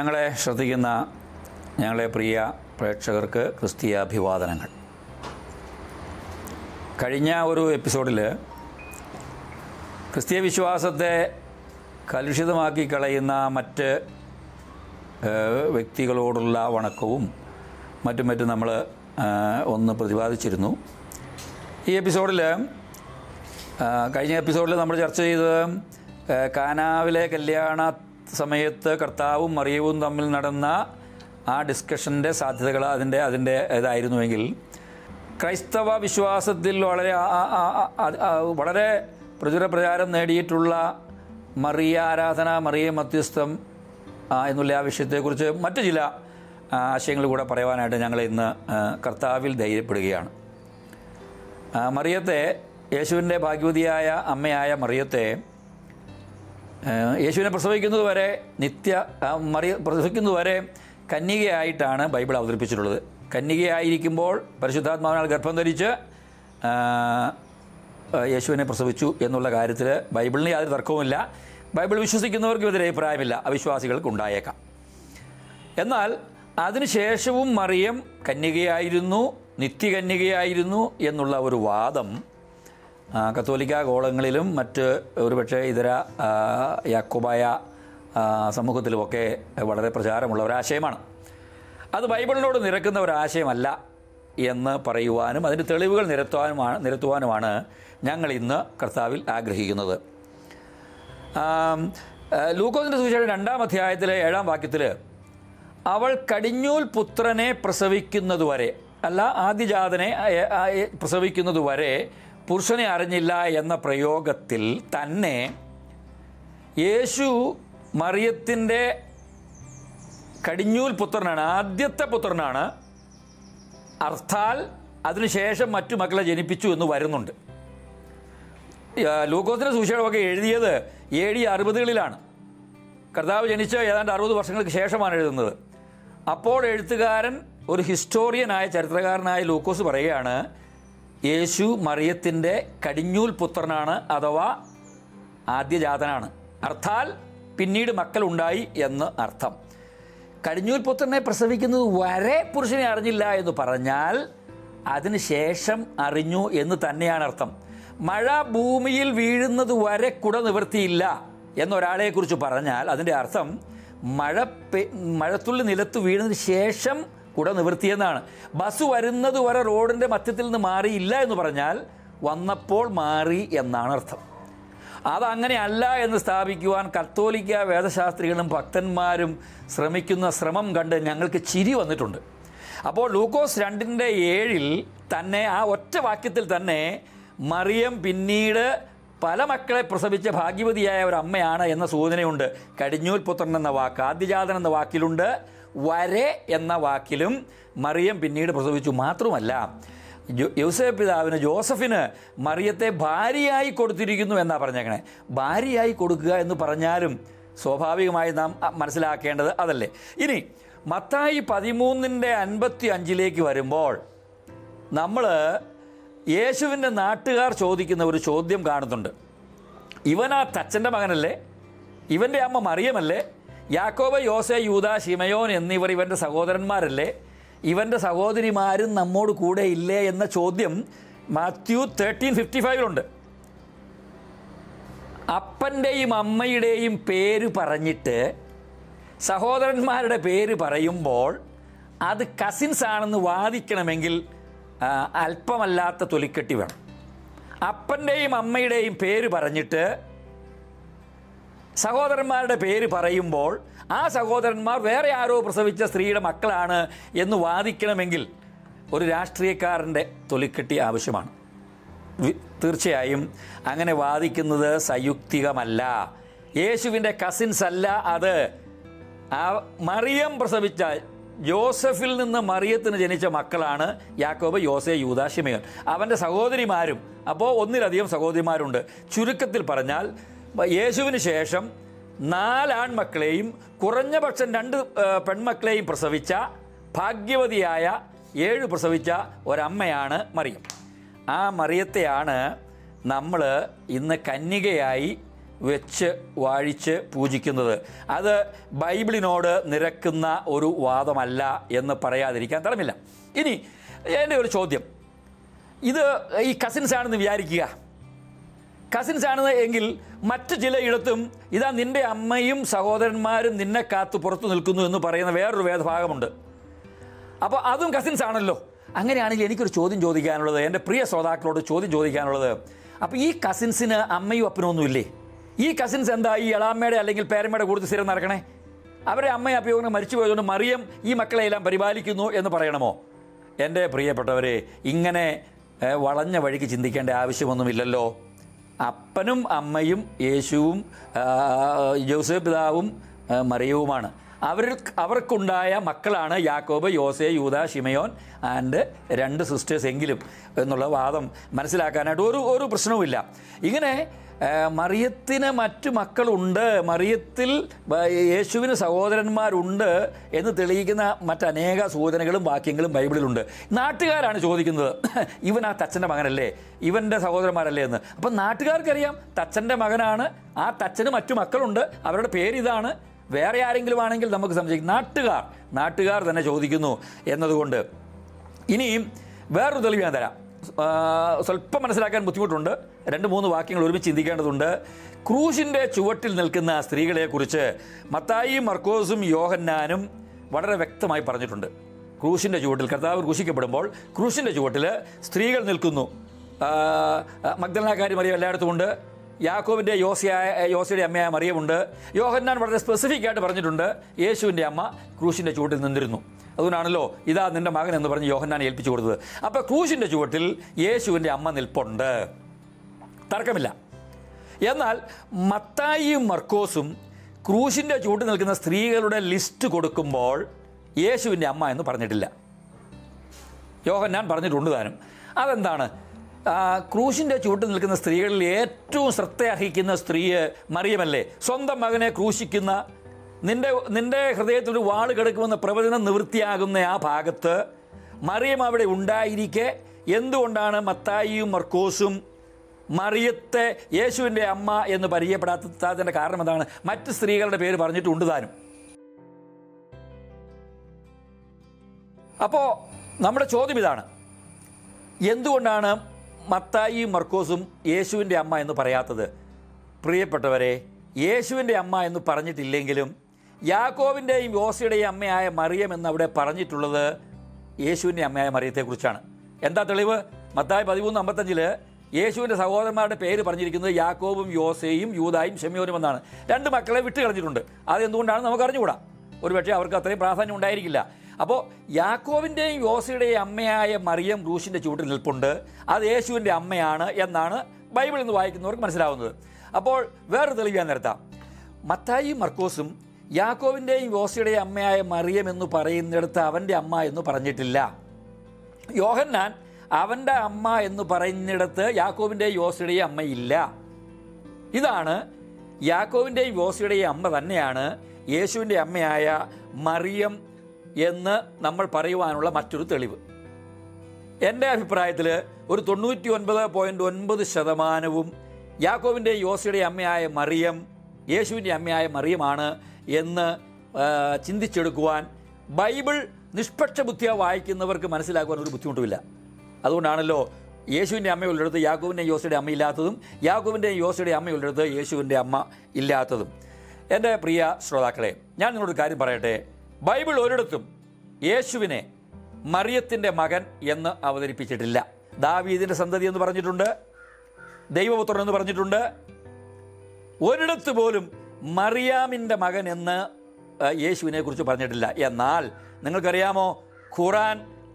ഞങ്ങളെ ശ്രദ്ധിക്കുന്ന ഞങ്ങളെ പ്രിയ പ്രേക്ഷകർക്ക് ക്രിസ്തീയ അഭിവാദനങ്ങൾ കഴിഞ്ഞ ഒരു എപ്പിസോഡിൽ ക്രിസ്തീയ വിശ്വാസത്തെ കലുഷിതമാക്കി കളയുന്ന മറ്റ് ഏഹ്, വ്യക്തികളോടുള്ള വണക്കവും മറ്റും മറ്റും നമ്മൾ ഏഹ്, ഒന്ന് പ്രതിപാദിച്ചിരുന്നു ഈ എപ്പിസോഡിൽ ആ, കഴിഞ്ഞ എപ്പിസോഡിൽ നമ്മൾ ചർച്ച ചെയ്തത് ആ, കാനാവിലെ കല്യാണ സമയത്ത് കർത്താവും മറിയവും തമ്മിൽ നടന്ന ആ ഡിസ്കഷൻ്റെ സാധ്യതകൾ അതിൻ്റെ അതിൻ്റെ ഇതായിരുന്നുവെങ്കിൽ ക്രൈസ്തവ വിശ്വാസത്തിൽ വളരെ ആ- ആ- ആ- ആ- ആ- വളരെ പ്രചുര പ്രചാരം നേടിയിട്ടുള്ള മറിയ ആരാധന മറിയ മധ്യസ്ഥം ആ, എന്നുള്ള ആ വിഷയത്തെക്കുറിച്ച് മറ്റു ചില ആ, ആശയങ്ങൾ കൂടെ പറയുവാനായിട്ട് ഞങ്ങൾ ഇന്ന് ആ, കർത്താവിൽ ധൈര്യപ്പെടുകയാണ് ആ, മറിയത്തെ യേശുവിൻ്റെ ഭാഗ്യവതിയായ അമ്മയായ മറിയത്തെ ആ, യേശുവിനെ പ്രസവിക്കുന്നതുവരെ നിത്യ ആ, മറിയ പ്രസവിക്കുന്നതുവരെ കന്യകയായിട്ടാണ് ബൈബിൾ അവതരിപ്പിച്ചിട്ടുള്ളത് കന്യകയായിരിക്കുമ്പോൾ പരിശുദ്ധാത്മാവിനാൽ ഗർഭം ധരിച്ച് ആ, ആ, യേശുവിനെ പ്രസവിച്ചു എന്നുള്ള കാര്യത്തിൽ ബൈബിളിന് യാതൊരു തർക്കവുമില്ല ബൈബിൾ വിശ്വസിക്കുന്നവർക്ക് ഇതിൽ അഭിപ്രായമില്ല അവിശ്വാസികൾക്ക് ഉണ്ടായേക്കാം എന്നാൽ അതിനുശേഷവും മറിയം കന്യകയായിരുന്നു നിത്യകന്യകയായിരുന്നു എന്നുള്ള ഒരു വാദം ആ, കത്തോലിക്ക ഗോളങ്ങളിലും മറ്റ് ഒരുപക്ഷെ ഇതര ആ, യാക്കോബായ ആ, സമൂഹത്തിലുമൊക്കെ വളരെ പ്രചാരമുള്ള ഒരാശയമാണ് അത് ബൈബിളിനോട് നിരക്കുന്ന ഒരാശയമല്ല എന്ന് പറയുവാനും അതിൻ്റെ തെളിവുകൾ നിരത്തുവാനുമാണ് നിരത്തുവാനുമാണ് ഞങ്ങൾ ഇന്ന് കർത്താവിൽ ആഗ്രഹിക്കുന്നത് ആം, ആ, ലൂക്കോസിൻ്റെ സുവിശേഷം രണ്ടാം അധ്യായത്തിലെ ഏഴാം വാക്യത്തിൽ അവൾ കടിഞ്ഞൂൽ പുത്രനെ പ്രസവിക്കുന്നതുവരെ അല്ല ആദ്യജാതനെ ആ, ആ, പ്രസവിക്കുന്നതുവരെ പുരുഷനെ അറിഞ്ഞില്ല എന്ന പ്രയോഗത്തിൽ തന്നെ യേശു മറിയത്തിൻ്റെ കടിഞ്ഞൂൽ പുത്രനാണ് ആദ്യത്തെ പുത്രനാണ് അർത്ഥാൽ അതിനുശേഷം മറ്റു മക്കളെ ജനിപ്പിച്ചു എന്ന് വരുന്നുണ്ട് ആ, ലൂക്കോസിൻ്റെ സുവിശേഷമൊക്കെ എഴുതിയത് എ ഡി അറുപതുകളിലാണ് കർത്താവ് ജനിച്ച് ഏതാണ്ട് അറുപത് വർഷങ്ങൾക്ക് ശേഷമാണ് എഴുതുന്നത് അപ്പോൾ എഴുത്തുകാരൻ ഒരു ഹിസ്റ്റോറിയനായ ചരിത്രകാരനായ ലൂക്കോസ് പറയുകയാണ് യേശു മറിയത്തിൻ്റെ കടിഞ്ഞൂൽ പുത്രനാണ് അഥവാ ആദ്യജാതനാണ് അർത്ഥാൽ പിന്നീട് മക്കളുണ്ടായി എന്ന് അർത്ഥം കടിഞ്ഞൂൽ പുത്രനെ പ്രസവിക്കുന്നത് വരെ പുരുഷനെ അറിഞ്ഞില്ല എന്ന് പറഞ്ഞാൽ അതിനുശേഷം അറിഞ്ഞു എന്ന് തന്നെയാണ് അർത്ഥം മഴ ഭൂമിയിൽ വീഴുന്നത് വരെ കുട നിവൃത്തിയില്ല എന്നൊരാളെക്കുറിച്ച് പറഞ്ഞാൽ അതിൻ്റെ അർത്ഥം മഴ പെ മഴത്തുള്ളി നിലത്ത് വീണതിന് ശേഷം കുട നിവൃത്തിയെന്നാണ് ബസ് വരുന്നത് വരെ റോഡിൻ്റെ മധ്യത്തിൽ നിന്ന് മാറിയില്ല എന്ന് പറഞ്ഞാൽ വന്നപ്പോൾ മാറി എന്നാണ് അർത്ഥം അതങ്ങനെ അല്ല എന്ന് സ്ഥാപിക്കുവാൻ കത്തോലിക്ക വേദശാസ്ത്രികളും ഭക്തന്മാരും ശ്രമിക്കുന്ന ശ്രമം കണ്ട് ഞങ്ങൾക്ക് ചിരി വന്നിട്ടുണ്ട് അപ്പോൾ ലൂക്കോസ് രണ്ടിൻ്റെ ഏഴിൽ തന്നെ ആ ഒറ്റ വാക്യത്തിൽ തന്നെ മറിയം പിന്നീട് പല മക്കളെ പ്രസവിച്ച ഭാഗ്യവതിയായ ഒരു അമ്മയാണ് എന്ന സൂചനയുണ്ട് കടിഞ്ഞൂൽ പുത്രൻ എന്ന വാക്ക് ആദ്യജാതൻ എന്ന വാക്കിലുണ്ട് വരെ എന്ന വാക്കിലും മറിയം പിന്നീട് പ്രസവിച്ചു മാത്രമല്ല ജോ- യൗസേപ്പ് പിതാവിന് ജോസഫിന് മറിയത്തെ ഭാര്യയായി കൊടുത്തിരിക്കുന്നു എന്നാ പറഞ്ഞേക്കണേ ഭാര്യയായി കൊടുക്കുക എന്ന് പറഞ്ഞാലും സ്വാഭാവികമായി നാം അ, മനസ്സിലാക്കേണ്ടത് അതല്ലേ ഇനി മത്തായി പതിമൂന്നിൻ്റെ അൻപത്തി അഞ്ചിലേക്ക് വരുമ്പോൾ നമ്മൾ യേശുവിൻ്റെ നാട്ടുകാർ ചോദിക്കുന്ന ഒരു ചോദ്യം കാണുന്നുണ്ട് ഇവൻ ആ തച്ചൻ്റെ മകനല്ലേ ഇവൻ്റെ അമ്മ മറിയമല്ലേ യാക്കോബ യോസെ യൂത ശിമയോൻ എന്നിവർ ഇവൻ്റെ സഹോദരന്മാരല്ലേ ഇവൻ്റെ സഹോദരിമാരും നമ്മോട് കൂടെ ഇല്ലേ എന്ന ചോദ്യം മാത്യു തേർട്ടീൻ ഫിഫ്റ്റി ഫൈവിലുണ്ട് അപ്പൻ്റെയും അമ്മയുടെയും പേര് പറഞ്ഞിട്ട് സഹോദരന്മാരുടെ പേര് പറയുമ്പോൾ അത് കസിൻസ് ആണെന്ന് വാദിക്കണമെങ്കിൽ ആ, അല്പമല്ലാത്ത തൊലിക്കെട്ടി വേണം അപ്പൻ്റെയും അമ്മയുടെയും പേര് പറഞ്ഞിട്ട് സഹോദരന്മാരുടെ പേര് പറയുമ്പോൾ ആ സഹോദരന്മാർ വേറെ ആരോ പ്രസവിച്ച സ്ത്രീയുടെ മക്കളാണ് എന്ന് വാദിക്കണമെങ്കിൽ ഒരു രാഷ്ട്രീയക്കാരൻ്റെ തൊലിക്കെട്ടി ആവശ്യമാണ് വി- തീർച്ചയായും അങ്ങനെ വാദിക്കുന്നത് സയുക്തികമല്ല യേശുവിൻ്റെ കസിൻസ് അല്ല അത് ആ മറിയം പ്രസവിച്ച ജോസഫിൽ നിന്ന് മറിയത്തിന് ജനിച്ച മക്കളാണ് യാക്കോബ് യോസെ യൂദാ ഷിമയോൻ അവൻ്റെ സഹോദരിമാരും അപ്പോൾ ഒന്നിലധികം സഹോദരിമാരുണ്ട് ചുരുക്കത്തിൽ പറഞ്ഞാൽ യേശുവിന് ശേഷം നാലാൺമക്കളെയും കുറഞ്ഞ പക്ഷം രണ്ട് ആ, പെൺമക്കളെയും പ്രസവിച്ച ഭാഗ്യവതിയായ ഏഴ് പ്രസവിച്ച ഒരമ്മയാണ് മറിയം ആ മറിയത്തെയാണ് നമ്മൾ ഇന്ന് കന്യകയായി വെച്ച് വാഴിച്ച് പൂജിക്കുന്നത് അത് ബൈബിളിനോട് നിരക്കുന്ന ഒരു വാദമല്ല എന്ന് പറയാതിരിക്കാൻ തടമില്ല ഇനി എൻ്റെ ഒരു ചോദ്യം ഇത് ഈ കസിൻസ് ആണെന്ന് വിചാരിക്കുക കസിൻസ് ആണ് എങ്കിൽ മറ്റു ചിലയിടത്തും ഇതാ നിന്റെ അമ്മയും സഹോദരന്മാരും നിന്നെ കാത്തു പുറത്തു നിൽക്കുന്നു എന്ന് പറയുന്ന വേറൊരു വേദഭാഗമുണ്ട് അപ്പോൾ അതും കസിൻസ് ആണല്ലോ അങ്ങനെയാണെങ്കിൽ എനിക്കൊരു ചോദ്യം ചോദിക്കാനുള്ളത് എൻ്റെ പ്രിയ ശ്രോതാക്കളോട് ചോദ്യം ചോദിക്കാനുള്ളത് അപ്പോൾ ഈ കസിൻസിന് അമ്മയും അപ്പനും ഒന്നുമില്ലേ ഈ കസിൻസ് എന്താ ഈ എളാമ്മയുടെ അല്ലെങ്കിൽ പേരമ്മയുടെ കൂടുതൽ സ്ഥിരം നടക്കണേ അവരെ അമ്മയും അപ്പയും മരിച്ചു പോയതുകൊണ്ട് മറിയം ഈ മക്കളെ എല്ലാം പരിപാലിക്കുന്നു എന്ന് പറയണമോ എൻ്റെ പ്രിയപ്പെട്ടവരെ ഇങ്ങനെ ഏഹ്, വളഞ്ഞ വഴിക്ക് ചിന്തിക്കേണ്ട ആവശ്യമൊന്നുമില്ലല്ലോ അപ്പനും അമ്മയും യേശുവും ആ, ജോസഫ് പിതാവും ആ, മറിയവുമാണ് അവർ അവർക്കുണ്ടായ മക്കളാണ് യാക്കോബ് യോസെ യൂത ഷിമയോൻ ആൻഡ് രണ്ട് സിസ്റ്റേഴ്സ് എങ്കിലും എന്നുള്ള വാദം മനസ്സിലാക്കാനായിട്ട് ഒരു ഒരു പ്രശ്നവുമില്ല ഇങ്ങനെ ആ, മറിയത്തിന് മറ്റു മക്കളുണ്ട് മറിയത്തിൽ ബ- യേശുവിന് സഹോദരന്മാരുണ്ട് എന്ന് തെളിയിക്കുന്ന മറ്റനേക സൂചനകളും വാക്യങ്ങളും ബൈബിളിലുണ്ട് നാട്ടുകാരാണ് ചോദിക്കുന്നത് ഇവൻ ആ തച്ചൻ്റെ മകനല്ലേ ഇവൻ്റെ സഹോദരന്മാരല്ലേ എന്ന് അപ്പം നാട്ടുകാർക്കറിയാം തച്ചൻ്റെ മകനാണ് ആ തച്ചന് മറ്റു മക്കളുണ്ട് അവരുടെ പേര് ഇതാണ് വേറെ ആരെങ്കിലും ആണെങ്കിൽ നമുക്ക് സംശയിക്കും നാട്ടുകാർ നാട്ടുകാർ തന്നെ ചോദിക്കുന്നു എന്നതുകൊണ്ട് ഇനിയും വേറൊരു തെളിവ് ഞാൻ തരാം ആ, സ്വല്പം മനസ്സിലാക്കാൻ ബുദ്ധിമുട്ടുണ്ട് രണ്ട് മൂന്ന് വാക്യങ്ങൾ ഒരുമിച്ച് ചിന്തിക്കേണ്ടതുണ്ട് ക്രൂശിൻ്റെ ചുവട്ടിൽ നിൽക്കുന്ന സ്ത്രീകളെക്കുറിച്ച് മത്തായിയും മർക്കോസും യോഹന്നാനും വളരെ വ്യക്തമായി പറഞ്ഞിട്ടുണ്ട് ക്രൂശിൻ്റെ ചുവട്ടിൽ കർത്താവ് ക്രൂശിക്കപ്പെടുമ്പോൾ ക്രൂശിൻ്റെ ചുവട്ടിൽ സ്ത്രീകൾ നിൽക്കുന്നു മഗ്ദലനാക്കാരി മറിയം എല്ലായിടത്തും ഉണ്ട് യാക്കോബിൻ്റെ യോസിയായ യോസയുടെ അമ്മയായ മറിയമുണ്ട് യോഹന്നാൻ വളരെ സ്പെസിഫിക് ആയിട്ട് പറഞ്ഞിട്ടുണ്ട് യേശുവിൻ്റെ അമ്മ ക്രൂശിൻ്റെ ചുവട്ടിൽ നിന്നിരുന്നു അതുകൊണ്ടാണല്ലോ ഇതാ നിന്റെ മകൻ എന്ന് പറഞ്ഞ് യോഹന്നാൻ ഏൽപ്പിച്ചു കൊടുത്തത് അപ്പോൾ ക്രൂശിൻ്റെ ചുവട്ടിൽ യേശുവിൻ്റെ അമ്മ നിൽപ്പുണ്ട് തർക്കമില്ല എന്നാൽ മത്തായിയും മർക്കോസും ക്രൂശിൻ്റെ ചുവട്ടിൽ നിൽക്കുന്ന സ്ത്രീകളുടെ ലിസ്റ്റ് കൊടുക്കുമ്പോൾ യേശുവിൻ്റെ അമ്മ എന്ന് പറഞ്ഞിട്ടില്ല യോഹന്നാൻ പറഞ്ഞിട്ടുണ്ട് താനും അതെന്താണ് ആ, ക്രൂശിൻ്റെ ചുവട്ടിൽ നിൽക്കുന്ന സ്ത്രീകളിൽ ഏറ്റവും ശ്രദ്ധ അർഹിക്കുന്ന സ്ത്രീ മറിയമല്ലേ സ്വന്തം മകനെ ക്രൂശിക്കുന്ന നിന്റെ നിന്റെ ഹൃദയത്തിൽ ഒരു വാള് കിടക്കുമെന്ന പ്രവചനം നിവൃത്തിയാകുന്ന ആ ഭാഗത്ത് മറിയം അവിടെ ഉണ്ടായിരിക്കെ എന്തുകൊണ്ടാണ് മത്തായിയും മർക്കോസും മറിയത്തെ യേശുവിൻ്റെ അമ്മ എന്ന് പരിചയപ്പെടാത്തതിൻ്റെ കാരണം എന്താണ് മറ്റ് സ്ത്രീകളുടെ പേര് പറഞ്ഞിട്ടുണ്ട് താനും അപ്പോൾ നമ്മുടെ ചോദ്യം ഇതാണ് എന്തുകൊണ്ടാണ് മത്തായിയും മർക്കോസും യേശുവിൻ്റെ അമ്മ എന്ന് പറയാത്തത് പ്രിയപ്പെട്ടവരെ യേശുവിൻ്റെ അമ്മ എന്ന് പറഞ്ഞിട്ടില്ലെങ്കിലും യാക്കോവിൻ്റെയും യോസയുടെയും അമ്മയായ മറിയം എന്ന് അവിടെ പറഞ്ഞിട്ടുള്ളത് യേശുവിൻ്റെ അമ്മയായ മറിയത്തെക്കുറിച്ചാണ് എന്താ തെളിവ് മത്തായി പതിമൂന്ന് അമ്പത്തഞ്ചില് യേശുവിൻ്റെ സഹോദരന്മാരുടെ പേര് പറഞ്ഞിരിക്കുന്നത് യാക്കോബും യോസയും യൂതായും ഷെമിയോനും എന്നാണ് രണ്ട് മക്കളെ വിട്ട് കളഞ്ഞിട്ടുണ്ട് അതെന്തുകൊണ്ടാണ് നമുക്ക് അറിഞ്ഞുകൂടാ ഒരുപക്ഷെ അവർക്ക് അത്രയും പ്രാധാന്യം ഉണ്ടായിരിക്കില്ല അപ്പോൾ യാക്കോവിൻ്റെയും യോസയുടെയും അമ്മയായ മറിയം ക്രൂശിൻ്റെ ചൂട്ടിൽ നിൽപ്പുണ്ട് അത് യേശുവിൻ്റെ അമ്മയാണ് എന്നാണ് ബൈബിളിൽ നിന്ന് വായിക്കുന്നവർക്ക് മനസ്സിലാവുന്നത് അപ്പോൾ വേറൊരു തെളിവ് ഞാൻ നിരത്താം മത്തായി മർക്കോസും യാക്കോവിൻ്റെയും യോസയുടെയും അമ്മയായ മറിയം എന്ന് പറയുന്നിടത്ത് അവൻ്റെ അമ്മ എന്ന് പറഞ്ഞിട്ടില്ല യോഹന്നാൻ അവൻ്റെ അമ്മ എന്ന് പറയുന്നിടത്ത് യാക്കോവിൻ്റെയും യോസയുടെയും അമ്മയില്ല ഇതാണ് യാക്കോവിൻ്റെയും യോസയുടെയും അമ്മ തന്നെയാണ് യേശുവിൻ്റെ അമ്മയായ മറിയം എന്ന് നമ്മൾ പറയുവാനുള്ള മറ്റൊരു തെളിവ് എൻ്റെ അഭിപ്രായത്തിൽ ഒരു തൊണ്ണൂറ്റി ഒൻപത് പോയിൻറ്റ് ഒൻപത് ശതമാനവും യാക്കോവിൻ്റെ യോസയുടെ അമ്മയായ മറിയം യേശുവിൻ്റെ അമ്മയായ മറിയമാണ് എന്ന് ആ, ചിന്തിച്ചെടുക്കുവാൻ ബൈബിൾ നിഷ്പക്ഷ ബുദ്ധിയ വായിക്കുന്നവർക്ക് മനസ്സിലാക്കുവാൻ ഒരു ബുദ്ധിമുട്ടുമില്ല അതുകൊണ്ടാണല്ലോ യേശുവിൻ്റെ അമ്മയുള്ളിടത്ത് യാക്കോവിൻ്റെ യോസയുടെ അമ്മ ഇല്ലാത്തതും യാക്കോവിൻ്റെ യോസയുടെ അമ്മയുള്ളിടത്ത് യേശുവിൻ്റെ അമ്മ ഇല്ലാത്തതും എൻ്റെ പ്രിയ ശ്രോതാക്കളെ ഞാൻ നിങ്ങളോട് കാര്യം പറയട്ടെ ബൈബിൾ ഒരിടത്തും യേശുവിനെ മറിയത്തിൻ്റെ മകൻ എന്ന് അവതരിപ്പിച്ചിട്ടില്ല ദാവീദിൻ്റെ സന്തതി എന്ന് പറഞ്ഞിട്ടുണ്ട് ദൈവപുത്രൻ എന്ന് പറഞ്ഞിട്ടുണ്ട് ഒരിടത്ത് പോലും മറിയാമിൻ്റെ മകൻ എന്ന് ആ, യേശുവിനെ കുറിച്ച് പറഞ്ഞിട്ടില്ല എന്നാൽ നിങ്ങൾക്കറിയാമോ ഖുറാൻ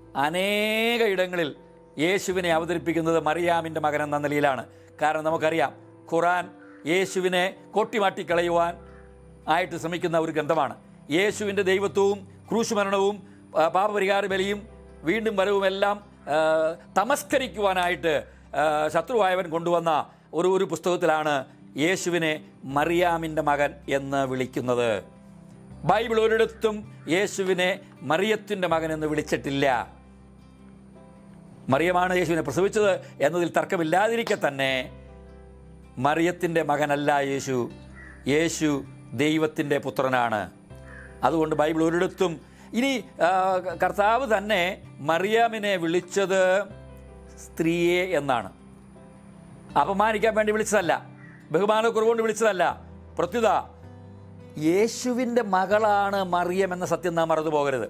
അനേക ഇടങ്ങളിൽ യേശുവിനെ അവതരിപ്പിക്കുന്നത് മറിയാമിൻ്റെ മകൻ എന്ന നിലയിലാണ് കാരണം നമുക്കറിയാം ഖുറാൻ യേശുവിനെ കൊട്ടിമാട്ടിക്കളയുവാൻ ആയിട്ട് ശ്രമിക്കുന്ന ഒരു ഗ്രന്ഥമാണ് യേശുവിൻ്റെ ദൈവത്വവും ക്രൂശുമരണവും ആ, പാപപരിഹാര ബലിയും വീണ്ടും വരവുമെല്ലാം ആ, തമസ്കരിക്കുവാനായിട്ട് ആ, ശത്രുവായവൻ കൊണ്ടുവന്ന ഒരു ഒരു പുസ്തകത്തിലാണ് യേശുവിനെ മറിയാമിൻ്റെ മകൻ എന്ന് വിളിക്കുന്നത് ബൈബിൾ ഒരിടത്തും യേശുവിനെ മറിയത്തിൻ്റെ മകൻ എന്ന് വിളിച്ചിട്ടില്ല മറിയമാണ് യേശുവിനെ പ്രസവിച്ചത് എന്നതിൽ തർക്കമില്ലാതിരിക്കെ തന്നെ മറിയത്തിൻ്റെ മകനല്ല യേശു യേശു ദൈവത്തിൻ്റെ പുത്രനാണ് അതുകൊണ്ട് ബൈബിൾ ഒരിടത്തും ഇനി ആ, കർത്താവ് തന്നെ മറിയാമിനെ വിളിച്ചത് സ്ത്രീയെ എന്നാണ് അപമാനിക്കാൻ വേണ്ടി വിളിച്ചതല്ല ബഹുമാനക്കുറവുകൊണ്ട് വിളിച്ചതല്ല പ്രത്യുത യേശുവിൻ്റെ മകളാണ് മറിയം എന്ന സത്യം നാം മറന്നു പോകരുത്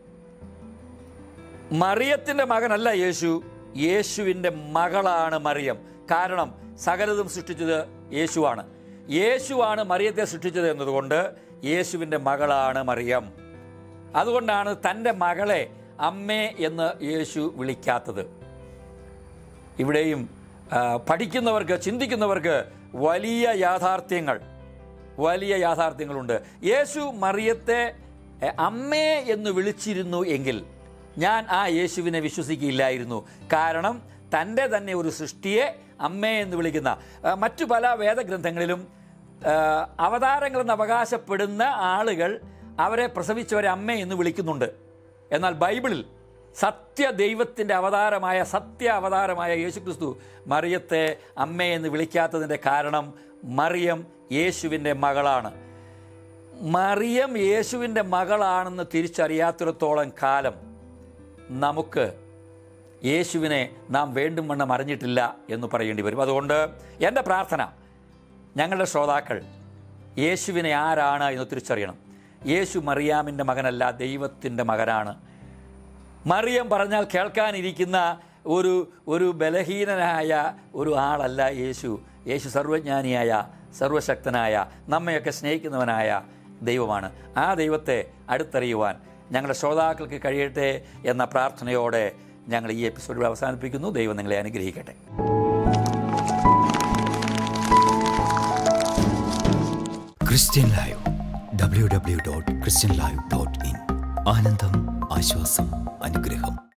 മറിയത്തിൻ്റെ മകനല്ല യേശു യേശുവിൻ്റെ മകളാണ് മറിയം കാരണം സകലതും സൃഷ്ടിച്ചത് യേശുവാണ് യേശുവാണ് മറിയത്തെ സൃഷ്ടിച്ചത് എന്നതുകൊണ്ട് യേശുവിൻ്റെ മകളാണ് മറിയം അതുകൊണ്ടാണ് തൻ്റെ മകളെ അമ്മേ എന്ന് യേശു വിളിക്കാത്തത് ഇവിടെയും ആ, പഠിക്കുന്നവർക്ക് ചിന്തിക്കുന്നവർക്ക് വലിയ യാഥാർത്ഥ്യങ്ങൾ വലിയ യാഥാർത്ഥ്യങ്ങളുണ്ട് യേശു മറിയത്തെ എ, അമ്മേ എന്ന് വിളിച്ചിരുന്നു എങ്കിൽ ഞാൻ ആ യേശുവിനെ വിശ്വസിക്കില്ലായിരുന്നു കാരണം തൻ്റെ തന്നെ ഒരു സൃഷ്ടിയെ അമ്മേ എന്ന് വിളിക്കുന്ന ആ, മറ്റു പല വേദഗ്രന്ഥങ്ങളിലും ആ, അവതാരങ്ങളെന്ന് അവകാശപ്പെടുന്ന ആളുകൾ അവരെ പ്രസവിച്ചവരെ അമ്മേ എന്ന് വിളിക്കുന്നുണ്ട് എന്നാൽ ബൈബിളിൽ സത്യ ദൈവത്തിൻ്റെ അവതാരമായ സത്യ അവതാരമായ യേശുക്രിസ്തു മറിയത്തെ അമ്മേ എന്ന് വിളിക്കാത്തതിൻ്റെ കാരണം മറിയം യേശുവിൻ്റെ മകളാണ് മറിയം യേശുവിൻ്റെ മകളാണെന്ന് തിരിച്ചറിയാത്തിടത്തോളം കാലം നമുക്ക് യേശുവിനെ നാം വേണ്ടും വണ്ണം അറിഞ്ഞിട്ടില്ല എന്ന് പറയേണ്ടി വരും അതുകൊണ്ട് എൻ്റെ പ്രാർത്ഥന ഞങ്ങളുടെ ശ്രോതാക്കൾ യേശുവിനെ ആരാണ് എന്ന് തിരിച്ചറിയണം യേശു മറിയാമിൻ്റെ മകനല്ല ദൈവത്തിൻ്റെ മകനാണ് മറിയം പറഞ്ഞാൽ കേൾക്കാനിരിക്കുന്ന ഒരു ഒരു ബലഹീനനായ ഒരു ആളല്ല യേശു യേശു സർവജ്ഞാനിയായ സർവശക്തനായ നമ്മയൊക്കെ സ്നേഹിക്കുന്നവനായ ദൈവമാണ് ആ ദൈവത്തെ അടുത്തറിയുവാൻ ഞങ്ങളുടെ ശ്രോതാക്കൾക്ക് കഴിയട്ടെ എന്ന പ്രാർത്ഥനയോടെ ഞങ്ങൾ ഈ എപ്പിസോഡ് അവസാനിപ്പിക്കുന്നു ദൈവം നിങ്ങളെ അനുഗ്രഹിക്കട്ടെ Christian live W W dot Christian live dot in ആനന്ദം ആശ്വാസം അനുഗ്രഹം